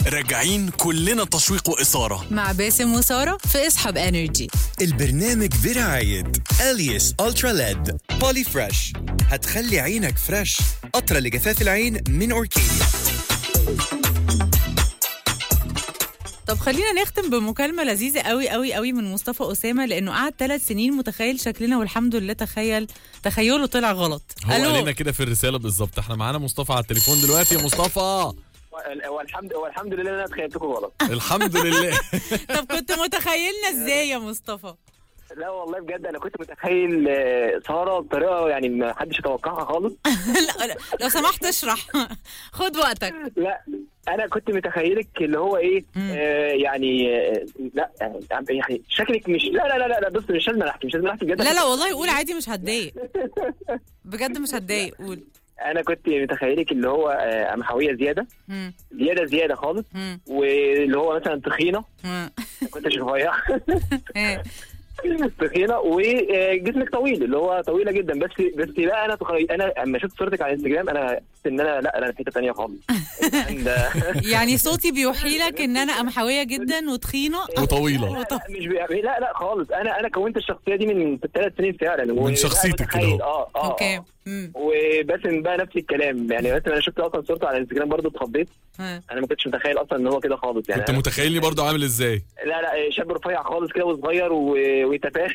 راجعين كلنا تشويق وإثارة مع باسم وسارة في اصحاب انرجي البرنامج برعاية أليس ألترا ليد بولي فريش هتخلي عينك فريش قطرة لجفاف العين من أوركيديا طب خلينا نختم بمكالمة لذيذة قوي قوي قوي من مصطفى أسامة لأنه قعد ثلاث سنين متخيل شكلنا والحمد لله تخيل تخيله طلع غلط هو قال لنا كده في الرساله بالظبط احنا معانا مصطفى على التليفون دلوقتي يا مصطفى والحمد والحمد لله إن انا تخيلتكم غلط الحمد لله طب كنت متخيلنا ازاي يا مصطفى لا والله بجد انا كنت متخيل آه، ساره بطريقه يعني ما حدش يتوقعها خالص لا لا لو سمحت اشرح خد وقتك لا انا كنت متخيلك اللي هو ايه آه يعني آه لا آه، يعني شكلك مش لا لا لا لا, لا بص مش لازم احكي مش لازم احكي بجد لا لا والله قول عادي مش هتضايق بجد مش هتضايق قول انا كنت متخيلك اللي هو آه محاويه زياده مم. زياده زياده خالص مم. واللي هو مثلا تخينه مم. ما كنتش رفيع إيه. تخينه وجسمك طويل اللي هو طويله جدا بس بس بقى انا تخيل انا اما شفت صورتك على الانستجرام انا حسيت ان انا لا انا في حته ثانيه خالص عند- يعني صوتي بيوحي لك ان انا قمحويه جدا وتخينه وطويله وط- مش بي... لا لا خالص انا انا كونت الشخصيه دي من ثلاث سنين فعلا و- من شخصيتك بقى كده متخيل- اه اه اوكي آه. مم. وباسم بقى نفس الكلام يعني مثلا انا شفت اصلا صورته على الانستجرام برضه اتخضيت ها. انا ما كنتش متخيل اصلا ان هو كده خالص يعني انت أنا- متخيلني برضو عامل ازاي لا لا شاب رفيع خالص كده وصغير و... وتفاهه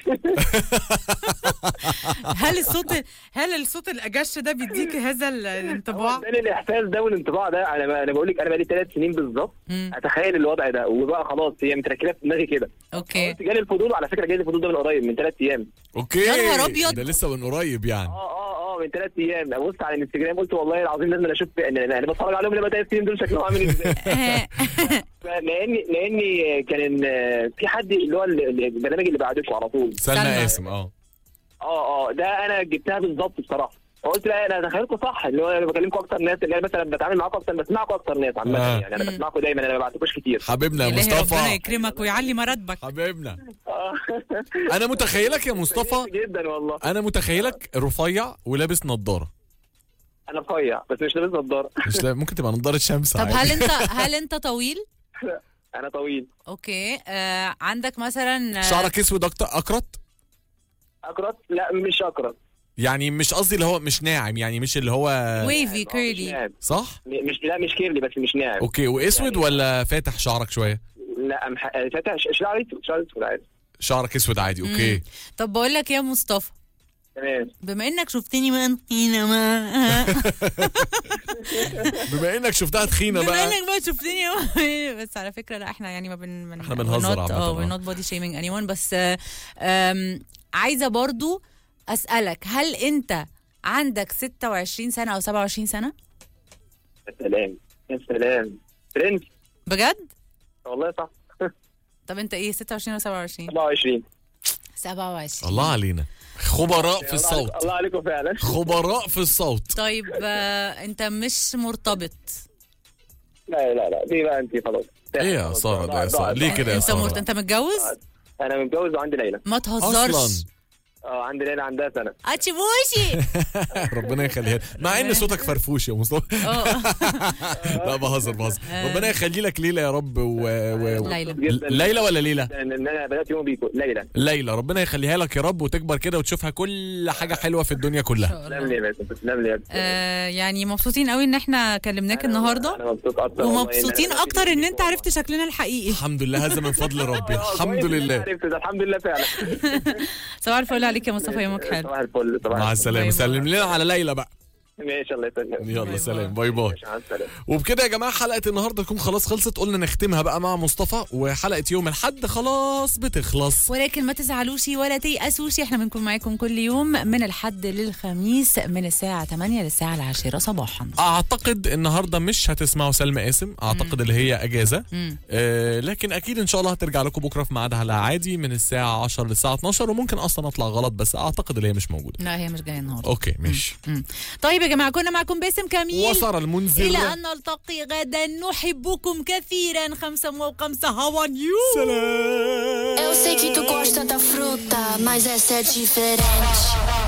هل الصوت هل الصوت الاجش ده بيديك هذا ال- الانطباع اداني الاحساس ده والانطباع ده انا انا بقول لك انا بقالي ثلاث سنين بالظبط مم. اتخيل الوضع ده وبقى خلاص هي متركبه في دماغي كده اوكي قلت جالي الفضول على فكره جالي الفضول ده من قريب من ثلاث ايام اوكي يا نهار أبيض. ده لسه من قريب يعني اه اه اه من ثلاث ايام ابص على الانستجرام قلت والله العظيم لازم اشوف انا انا بتفرج عليهم لما ثلاث سنين دول شكلهم عامل ازاي لاني لاني كان في حد اللي هو البرنامج اللي بعدكم على طول سلمى سلمى. قاسم اه اه اه ده انا جبتها بالظبط بصراحه فقلت لا انا تخيلكم صح اللي هو انا بكلمكم اكتر ناس اللي انا مثلا بتعامل معاكم اكتر بسمعكم اكتر ناس عامه آه. يعني انا بسمعكم دايما انا ما بعتكوش كتير حبيبنا يا إلهي ربنا مصطفى يكرمك ويعلي مراتبك حبيبنا آه. انا متخيلك يا مصطفى جدا والله انا متخيلك رفيع ولابس نظاره انا رفيع بس مش لابس نظاره مش لا ممكن تبقى نظاره شمس طب عادي. هل انت هل انت طويل انا طويل اوكي آه عندك مثلا آه، شعرك اسود اكتر اكرت اكرت لا مش اكرت يعني مش قصدي اللي هو مش ناعم يعني مش اللي هو ويفي مش كيرلي ناعم صح م- مش لا مش كيرلي بس مش ناعم اوكي واسود ولا فاتح شعرك شويه لا مح... فاتح ش- شعر اسود شعر اسود عادي شعرك اسود عادي اوكي طب بقول لك يا مصطفى تمام بما انك شفتني من هنا ما بما انك شفتها تخينه بما بقى انك بقى شفتني بس على فكره لا احنا يعني ما بن من إحنا بنهزر عامة، اه آه. we're not body shaming anyone بس آه، آم، عايزه برضو اسالك هل انت عندك 26 سنه او 27 سنه يا سلام يا سلام برنس بجد والله صح طب انت ايه 26 ولا 27 27 27 الله علينا خبراء في الله عليك- الصوت الله عليكم فعلا خبراء في الصوت طيب آه، انت مش مرتبط لا لا لا دي بقى انت خلاص ايه يا ساره ده يا ساره ليه كده يا انت مرت... ساره انت متجوز انا متجوز وعندي ليلى ما تهزرش اصلا اه عندي ليلى عندها سنه اتشبوشي ربنا يخليها مع ان صوتك فرفوش يا مصطفى اه لا بهزر بهزر ربنا يخلي لك ليلى يا رب و... و... ليلى جدا ليلى ولا ليلى ان إن انا بدات يوم بيكو ليلى ليلى ربنا يخليها لك يا رب وتكبر كده وتشوفها كل حاجه حلوه في الدنيا كلها تسلم لي يا باسم تسلم لي يا باسم. آه يعني مبسوطين قوي ان احنا كلمناك النهارده انا مبسوط اكتر والله إن ومبسوطين أنا اكتر ان انت والله. عرفت شكلنا الحقيقي الحمد لله هذا من فضل ربي آه، الحمد كويس إن أنا لله عرفت ده الحمد لله فعلا صباح الفل عليك يا مصطفى يومك حلو صباح الفل صباح مع الفل. السلامه باي سلم لنا على ليلى بقى ماشي الله يسلمك يلا سلام باي باي ماشي، مع السلامه وبكده يا جماعه حلقه النهارده تكون خلاص خلصت قلنا نختمها بقى مع مصطفى وحلقه يوم الحد خلاص بتخلص ولكن ما تزعلوش ولا تيأسوش احنا بنكون معاكم كل يوم من الحد للخميس من الساعة 8 للساعة 10 صباحا اعتقد النهارده مش هتسمعوا سلمى قاسم اعتقد اللي هي اجازه مم. آه لكن اكيد ان شاء الله هترجع لكم بكره في ميعادها العادي من الساعه 10 للساعه 12 وممكن اصلا اطلع غلط بس اعتقد اللي هي مش موجوده لا هي مش جاية النهاردة اوكي ماشي مم. طيب يا جماعة كنا معكم باسم كميل وساره المنذر إلى أن نلتقي غدا نحبكم كثيرا خمسة وخمسة هوا نيو سلام Eu sei que tu gosta da fruta, mas essa é diferente.